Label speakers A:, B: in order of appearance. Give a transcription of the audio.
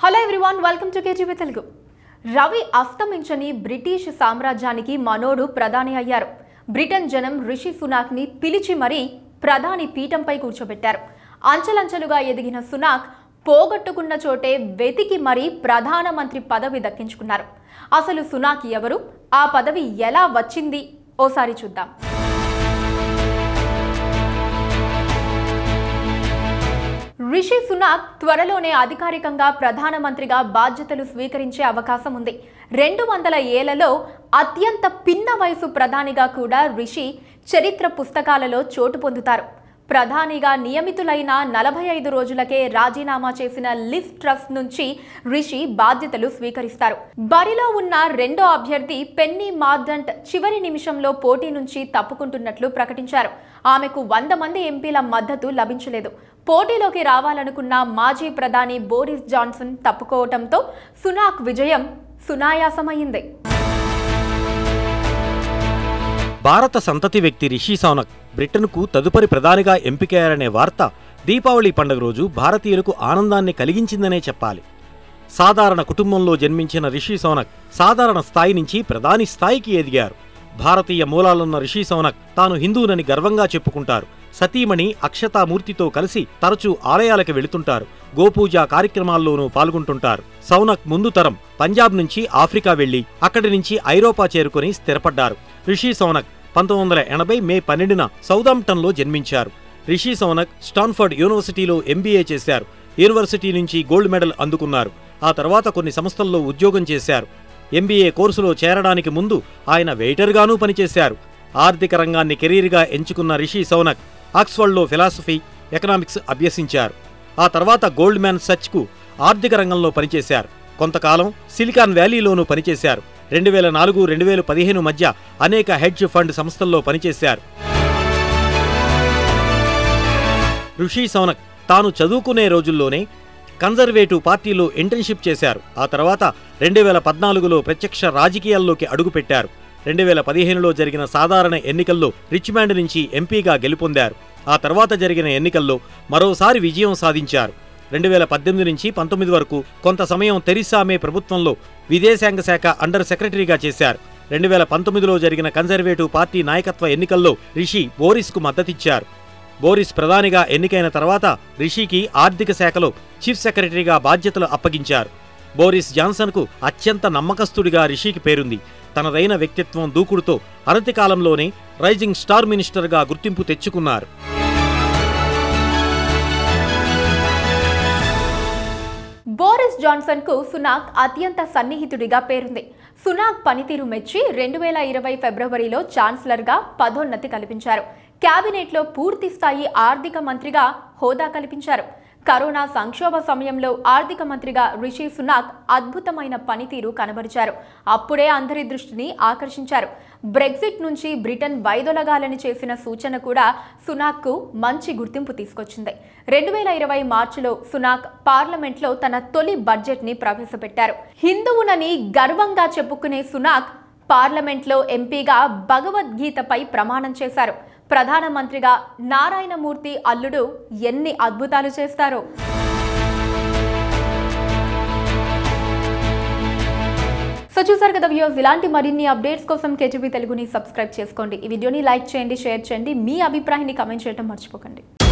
A: hello everyone welcome to KGB Telugu రవి అస్తమించని British సామ్రాజ్యానికి మనోడు ప్రధాని అయ్యారు బ్రిటన్ జనం రిషి సునాక్ని పిలిచి మరీ ప్రధాని పీఠంపై కూర్చోబెట్టారు అంచెలంచెలుగా ఎదిగిన సునాక్ పోగొట్టుకున్న చోటే వెతికి మరీ ప్రధానమంత్రి పదవి దక్కించుకున్నారు అసలు సునాక్ ఎవరు ఆ పదవి ఎలా వచ్చింది ఓసారి చూద్దాం రిషి సునాక్ త్వరలోనే అధికారికంగా ప్రధానమంత్రిగా బాధ్యతలు స్వీకరించే అవకాశం ఉంది రెండు వందల ఏళ్లలో అత్యంత పిన్న వయసు ప్రధానిగా కూడా రిషి చరిత్ర పుస్తకాలలో చోటు పొందుతారు ప్రధానిగా నియమితులైన నలభై ఐదు రోజులకే రాజీనామా చేసిన లిస్ ట్రస్ట్ నుంచి రిషి బాధ్యతలు స్వీకరిస్తారు బరిలో ఉన్న రెండో అభ్యర్థి పెన్నీ మార్డంట్ చివరి నిమిషంలో పోటీ నుంచి తప్పుకుంటున్నట్లు ప్రకటించారు ఆమెకు వంద మంది ఎంపీల మద్దతు లభించలేదు పోటీలోకి రావాలనుకున్న మాజీ ప్రధాని బోరిస్ జాన్సన్ తప్పుకోవడంతో సునాక్ విజయం సునాయాసమైంది
B: భారత సంతతి వ్యక్తి రిషి సౌనక్ బ్రిటన్కు తదుపరి ప్రధానిగా ఎంపికయ్యారనే వార్త దీపావళి పండుగ రోజు భారతీయులకు ఆనందాన్ని కలిగించిందనే చెప్పాలి సాధారణ కుటుంబంలో జన్మించిన రిషి సౌనక్ సాధారణ స్థాయి నుంచి ప్రధాని స్థాయికి ఎదిగారు భారతీయ మూలాలున్న రిషి సౌనక్ తాను హిందువునని గర్వంగా చెప్పుకుంటారు సతీమణి అక్షతామూర్తితో కలిసి తరచూ ఆలయాలకు వెళుతుంటారు గోపూజ కార్యక్రమాల్లోనూ పాల్గొంటుంటారు సౌనక్ ముందు తరం పంజాబ్ నుంచి ఆఫ్రికా వెళ్లి అక్కడి నుంచి ఐరోపా చేరుకొని స్థిరపడ్డారు రిషి సౌనక్ పంతొమ్మిది వందల ఎనభై మే పన్నెండున సౌదాంప్టన్లో జన్మించారు రిషి సౌనక్ స్టాన్ఫర్డ్ యూనివర్సిటీలో ఎంబీఏ చేశారు యూనివర్సిటీ నుంచి గోల్డ్ మెడల్ అందుకున్నారు ఆ తర్వాత కొన్ని సంస్థల్లో ఉద్యోగం చేశారు ఎంబీఏ కోర్సులో చేరడానికి ముందు ఆయన వెయిటర్గానూ పనిచేశారు ఆర్థిక రంగాన్ని కెరీర్గా ఎంచుకున్న రిషి సౌనక్ ఆక్స్ఫర్డ్లో ఫిలాసఫీ ఎకనామిక్స్ అభ్యసించారు ఆ తర్వాత గోల్డ్ మ్యాన్ సచ్కు ఆర్థిక రంగంలో పనిచేశారు కొంతకాలం సిలికాన్ వ్యాలీలోనూ పనిచేశారు రెండు వేల నాలుగు రెండు వేల పదిహేను మధ్య అనేక హెడ్జ్ ఫండ్ సంస్థల్లో పనిచేశారు ఋషి సౌనక్ తాను చదువుకునే రోజుల్లోనే కన్జర్వేటివ్ పార్టీలో ఇంటర్న్షిప్ చేశారు ఆ తర్వాత రెండు వేల పద్నాలుగులో ప్రత్యక్ష రాజకీయాల్లోకి అడుగుపెట్టారు రెండు వేల పదిహేనులో జరిగిన సాధారణ ఎన్నికల్లో రిచ్మాండ్ నుంచి ఎంపీగా గెలుపొందారు ఆ తర్వాత జరిగిన ఎన్నికల్లో మరోసారి విజయం సాధించారు రెండు వేల పద్దెనిమిది నుంచి పంతొమ్మిది వరకు కొంత సమయం తెరిసా మే ప్రభుత్వంలో విదేశాంగ శాఖ అండర్ సెక్రటరీగా చేశారు రెండు వేల పంతొమ్మిదిలో జరిగిన కన్జర్వేటివ్ పార్టీ నాయకత్వ ఎన్నికల్లో రిషి బోరిస్కు మద్దతిచ్చారు బోరిస్ ప్రధానిగా ఎన్నికైన తర్వాత రిషికి ఆర్థిక శాఖలో చీఫ్ సెక్రటరీగా బాధ్యతలు అప్పగించారు బోరిస్ జాన్సన్కు అత్యంత నమ్మకస్తుడిగా రిషికి పేరుంది తనదైన వ్యక్తిత్వం దూకుడుతో అనతి కాలంలోనే రైజింగ్ స్టార్ మినిస్టర్గా గుర్తింపు తెచ్చుకున్నారు
A: బోరిస్ జాన్సన్ కు సునాక్ అత్యంత సన్నిహితుడిగా పేరుంది సునాక్ పనితీరు మెచ్చి రెండు వేల ఇరవై ఫిబ్రవరిలో ఛాన్సలర్గా పదోన్నతి కల్పించారు కేబినెట్లో పూర్తి స్థాయి ఆర్థిక మంత్రిగా హోదా కల్పించారు కరోనా సంక్షోభ సమయంలో ఆర్థిక మంత్రిగా రిషి సునాక్ అద్భుతమైన పనితీరు కనబరిచారు అప్పుడే అందరి దృష్టిని ఆకర్షించారు బ్రెగ్జిట్ నుంచి బ్రిటన్ వైదొలగాలని చేసిన సూచన కూడా సునాక్కు మంచి గుర్తింపు తీసుకొచ్చింది రెండు వేల ఇరవై మార్చిలో సునాక్ పార్లమెంట్లో తన తొలి బడ్జెట్ని ప్రవేశపెట్టారు హిందువునని గర్వంగా చెప్పుకునే సునాక్ పార్లమెంట్లో ఎంపీగా భగవద్గీతపై ప్రమాణం చేశారు ప్రధానమంత్రిగా నారాయణమూర్తి అల్లుడు ఎన్ని అద్భుతాలు చేస్తారో సో చూసారు కదా వ్యూస్ ఇలాంటి మరిన్ని అప్డేట్స్ కోసం కేటీవీ తెలుగుని సబ్స్క్రైబ్ చేసుకోండి ఈ వీడియోని లైక్ చేయండి షేర్ చేయండి మీ అభిప్రాయాన్ని కమెంట్ చేయడం మర్చిపోకండి